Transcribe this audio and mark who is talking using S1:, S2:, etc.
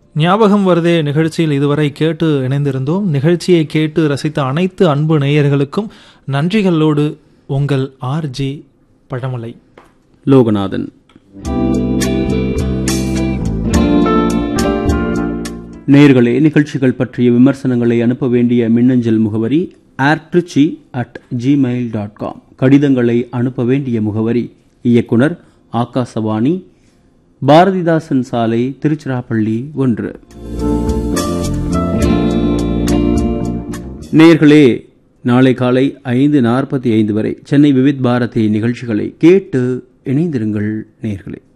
S1: ஞாபகம் வருதே நிகழ்ச்சியில் இதுவரை கேட்டு இணைந்திருந்தோம் நிகழ்ச்சியை கேட்டு ரசித்த அனைத்து அன்பு நேயர்களுக்கும் நன்றிகளோடு உங்கள் ஆர்ஜி பழமலை
S2: லோகநாதன் நேர்களே நிகழ்ச்சிகள் பற்றிய விமர்சனங்களை அனுப்ப வேண்டிய மின்னஞ்சல் முகவரி ஆர்ட்ரிச்சி அட் ஜிமெயில் டாட் காம் கடிதங்களை அனுப்ப வேண்டிய முகவரி இயக்குனர் ஆகாசவாணி பாரதிதாசன் சாலை திருச்சிராப்பள்ளி ஒன்று நேர்களே நாளை காலை ஐந்து நாற்பத்தி ஐந்து வரை சென்னை விவித் பாரதி நிகழ்ச்சிகளை கேட்டு இணைந்திருங்கள் நேர்களே